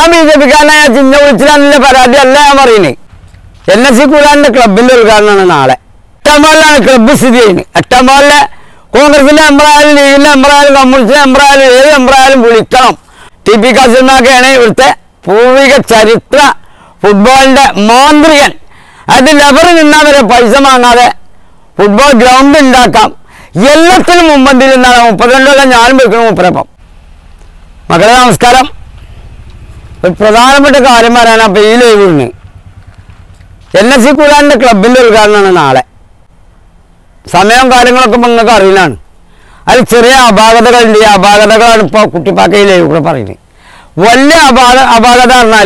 ഞാൻ B J പിക്കാരനായ ചിഹ്ന വിളിച്ചില്ല പരാതി അല്ല ഞാൻ പറയുന്നത് എൻ എസ് സി കൂടാന്റെ ക്ലബിന്റെ ഉദ്ഘാടനമാണ് നാളെ എട്ടാമ്പാലിലാണ് ക്ലബ്ബ് സ്ഥിതി ചെയ്യുന്നത് എട്ടാമ്പാലിലെ കോൺഗ്രസിന്റെ മെമ്പറായാലും ലീഗിന്റെ മെമ്പറായാലും കമ്മ്യൂണിസ്റ്റിന്റെ മെമ്പറായാലും ഏത് മെമ്പറായാലും വിളിക്കണം ടി പി കാസിമാക്കയാണ് ഇവിടുത്തെ പൂർവിക ചരിത്ര ഫുട്ബോളിന്റെ മാന്ത്രികൻ അത് ലെവർ നിന്നാൽ വരെ പൈസ വാങ്ങാതെ ഫുട്ബോൾ ഗ്രൗണ്ട് ഉണ്ടാക്കാം എല്ലാത്തിനും മുമ്പന്തിൽ നിന്നാണ് മുപ്പത്തിരണ്ട് കൊല്ലം ഞാനും വെക്കണം മുപ്പരപ്പം മക്കളെ നമസ്കാരം ഒരു പ്രധാനപ്പെട്ട കാര്യം പറയാനാണ് അപ്പോൾ ഈ ലൈവ് ഇന്ന് എൻ എസ് സി കൂടാൻ്റെ ക്ലബിൻ്റെ ഉദ്ഘാടനമാണ് നാളെ സമയവും കാര്യങ്ങളൊക്കെ ഇപ്പം നിങ്ങൾക്ക് അറിയില്ലാണ് അതിൽ ചെറിയ അപാകതകളുണ്ട് ഈ അപാകതകളാണ് ഇപ്പോൾ കുട്ടിപ്പാക്കയിൽ ലൈവ് കൂടെ പറയുന്നത് വലിയ അപാക അപാകത പറഞ്ഞാൽ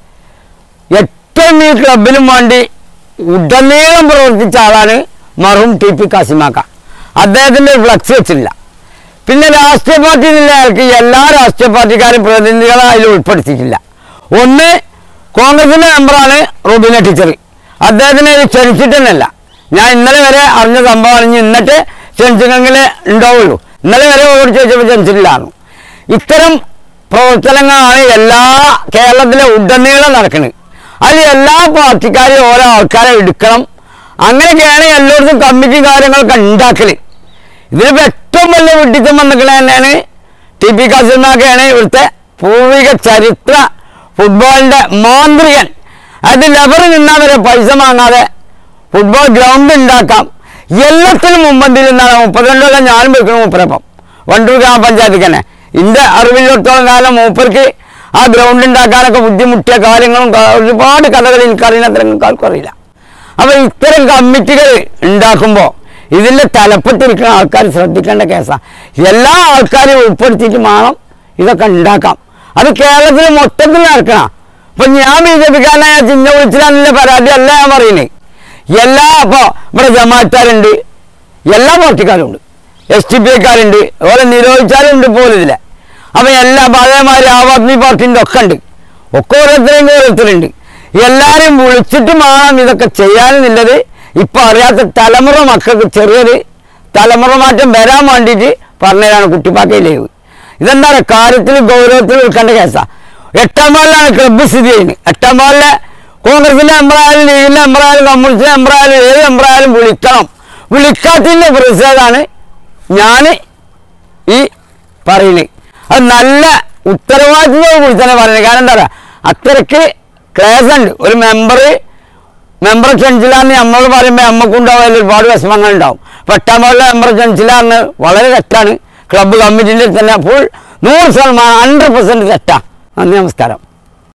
ഏറ്റവും ഈ ക്ലബിനും വേണ്ടി ഉടനീളം പ്രവർത്തിച്ച ആളാണ് മറും ടി പി കാസിമാക്ക അദ്ദേഹത്തിൻ്റെ ഫ്ലക്സ് വെച്ചില്ല പിന്നെ രാഷ്ട്രീയ പാർട്ടി നിലയ്ക്ക് എല്ലാ രാഷ്ട്രീയ പാർട്ടിക്കാരും പ്രതിനിധികളെ അതിൽ ഉൾപ്പെടുത്തിയിട്ടില്ല ഒന്ന് കോൺഗ്രസിൻ്റെ മെമ്പറാണ് റൂബിന ടീച്ചർ അദ്ദേഹത്തിനെ ഇത് ക്ഷണിച്ചിട്ടല്ല ഞാൻ ഇന്നലെ വരെ അറിഞ്ഞ സംഭവമാണ് ഇനി ഇന്നത്തെ ക്ഷണിച്ചെങ്കിൽ ഉണ്ടാവുള്ളൂ ഇന്നലെ വരെ ഓടി ചോദിച്ചപ്പോൾ ക്ഷണിച്ചിട്ടില്ലായിരുന്നു ഇത്തരം പ്രവർത്തനങ്ങളാണ് എല്ലാ കേരളത്തിലെ ഉടനീളം നടക്കുന്നത് അതിൽ എല്ലാ പാർട്ടിക്കാരും ഓരോ ആൾക്കാരെ എടുക്കണം അങ്ങനെയൊക്കെയാണ് എല്ലായിടത്തും കമ്മിറ്റി കാര്യങ്ങളൊക്കെ ഉണ്ടാക്കൽ ഇതിലിപ്പോൾ ഏറ്റവും വലിയ വിഡിത്തം വന്നിരിക്കുന്നത് തന്നെയാണ് ടി പി കാസിമാക്കയാണ് ഇവിടുത്തെ പൂർവിക ചരിത്ര ഫുട്ബോളിൻ്റെ മാന്ത്രികൻ അത് ലെവർ നിന്നാൽ വരെ പൈസ വാങ്ങാതെ ഫുട്ബോൾ ഗ്രൗണ്ട് ഉണ്ടാക്കാം എല്ലാത്തിനും മുമ്പന്തിൽ നിന്നാണ് മുപ്പത്തിരണ്ട് കൊല്ലം ഞാനും വെക്കണം മൂപ്പരപ്പം വണ്ടൂർ ഗ്രാമപഞ്ചായത്തിൽ തന്നെ എൻ്റെ അറിവിലോട്ടോളം കാലം മൂപ്പർക്ക് ആ ഗ്രൗണ്ട് ഉണ്ടാക്കാനൊക്കെ ബുദ്ധിമുട്ടിയ കാര്യങ്ങളും ക- ഒരുപാട് കഥകൾ എനിക്കറിയുന്ന അത്ര നിങ്ങൾക്ക് ആർക്കും അറിയില്ല അപ്പോൾ ഇത്തരം കമ്മിറ്റികൾ ഉണ്ടാക്കുമ്പോൾ ഇതിൻ്റെ തലപ്പത്തിരിക്കുന്ന ആൾക്കാർ ശ്രദ്ധിക്കേണ്ട കേസാണ് എല്ലാ ആൾക്കാരെയും ഉൾപ്പെടുത്തിയിട്ട് വേണം ഇതൊക്കെ ഉണ്ടാക്കാം അത് കേരളത്തിൽ മൊത്തത്തിൽ നടക്കണം ഇപ്പം ഞാൻ ബി ജെ പിക്കാരനായ ചിഹ്ന വിളിച്ചില്ല പരാതി അല്ല ഞാൻ പറയുന്നത് എല്ലാ അപ്പോൾ ഇവിടെ ജമാഅത്താരുണ്ട് എല്ലാ പാർട്ടിക്കാരും ഉണ്ട് എസ് ടി പി ഐക്കാരുണ്ട് ഓരോ നിരോധിച്ചാലും ഉണ്ട് ഇപ്പോൾ ഇതിൽ അപ്പം എല്ലാ അതേമാതിരി ആം ആദ്മി പാർട്ടിൻ്റെ ഒക്കെ ഉണ്ട് ഒക്കെ ഓരോരുത്തരെയും ഓരോരുത്തരുണ്ട് എല്ലാവരും വിളിച്ചിട്ട് വേണം ഇതൊക്കെ ചെയ്യാനെന്നുള്ളത് ഇപ്പം അറിയാത്ത തലമുറ മക്കൾക്ക് ചെറിയൊരു തലമുറ മാറ്റം വരാൻ വേണ്ടിയിട്ട് പറഞ്ഞതാണ് കുട്ടിപ്പാക്കയിൽ ലൈവ് ഇതെന്താ പറയുക കാര്യത്തിൽ ഗൗരവത്തിൽ നിൽക്കേണ്ട കേസാണ് എട്ടാം വാർഡിലാണ് ക്ലബ്ബ് സ്ഥിതി ചെയ്യുന്നത് എട്ടാം വാർഡിലെ കോൺഗ്രസിന്റെ മെമ്പറായാലും ലീഗിന്റെ മെമ്പറായാലും കമ്മ്യൂണിസ്റ്റിന്റെ മെമ്പറായാലും ഏത് മെമ്പറായാലും വിളിക്കണം വിളിക്കാത്തതിന്റെ പ്രതിഷേധമാണ് ഞാൻ ഈ പറയുന്നത് അത് നല്ല ഉത്തരവാദിത്തത്തോട് കൂടി തന്നെ പറയുന്നത് കാരണം എന്താ പറയുക അത്രയ്ക്ക് ക്ലേസ് ഉണ്ട് ഒരു മെമ്പർ മെമ്പർ ക്ഷണിച്ചില്ലാന്ന് നമ്മളോട് പറയുമ്പോൾ നമുക്കുണ്ടാവും അതിൽ ഒരുപാട് വിഷമങ്ങൾ ഉണ്ടാവും പെട്ടാൻ പോലെ മെമ്പർ ക്ഷണിച്ചില്ലാന്ന് വളരെ തെറ്റാണ് ക്ലബ്ബ് കമ്മിറ്റിൻ്റെ തന്നെ ഫുൾ നൂറ് ശതമാനം ഹൺഡ്രഡ് പെർസെൻറ്റ് തെറ്റാണ് നന്ദി നമസ്കാരം